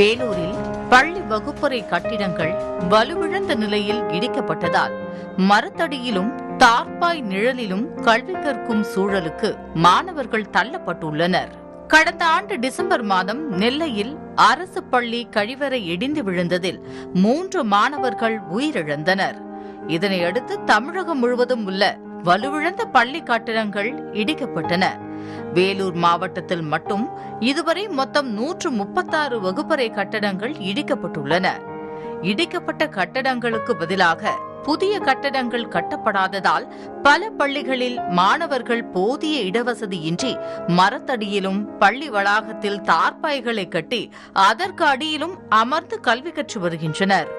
வேலூரில் பள்ளி வகுப்பறை கட்டிடங்கள் வலுவிழந்த நிலையில் இடிக்கப்பட்டதால் மரத்தடியிலும் தார்பாய் நிழலிலும் கல்வி கற்கும் சூழலுக்கு மாணவர்கள் தள்ளப்பட்டுள்ளனர் கடந்த ஆண்டு டிசம்பர் மாதம் நெல்லையில் அரசு பள்ளி கழிவறை இடிந்து விழுந்ததில் மூன்று மாணவர்கள் உயிரிழந்தனர் இதனையடுத்து தமிழகம் முழுவதும் உள்ள வலுவிழந்த பள்ளி கட்டிடங்கள் இடிக்கப்பட்டன வேலூர் மாவட்டத்தில் மட்டும் இதுவரை மொத்தம் நூற்று முப்பத்தாறு வகுப்பறை கட்டடங்கள் இடிக்கப்பட்டுள்ளன இடிக்கப்பட்ட கட்டடங்களுக்கு பதிலாக புதிய கட்டடங்கள் கட்டப்படாததால் பல பள்ளிகளில் மாணவர்கள் போதிய இடவசதியின்றி மரத்தடியிலும் பள்ளி வளாகத்தில் தார்பாய்களை கட்டி அதற்கு அடியிலும் அமர்ந்து கல்வி கற்று வருகின்றனர்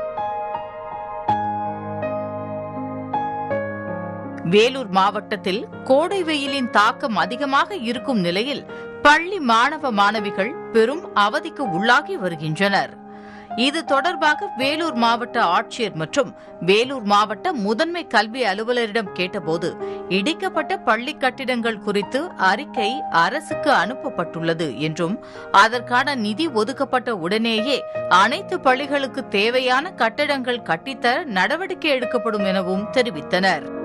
வேலூர் மாவட்டத்தில் கோடை வெயிலின் தாக்கம் அதிகமாக இருக்கும் நிலையில் பள்ளி மாணவ மாணவிகள் பெரும் அவதிக்கு உள்ளாகி வருகின்றனர் இது தொடர்பாக வேலூர் மாவட்ட ஆட்சியர் மற்றும் வேலூர் மாவட்ட முதன்மை கல்வி அலுவலரிடம் கேட்டபோது இடிக்கப்பட்ட பள்ளி கட்டிடங்கள் குறித்து அறிக்கை அரசுக்கு அனுப்பப்பட்டுள்ளது என்றும் அதற்கான நிதி ஒதுக்கப்பட்ட உடனேயே அனைத்து பள்ளிகளுக்கு தேவையான கட்டடங்கள் கட்டித்தர நடவடிக்கை எடுக்கப்படும் எனவும் தெரிவித்தனர்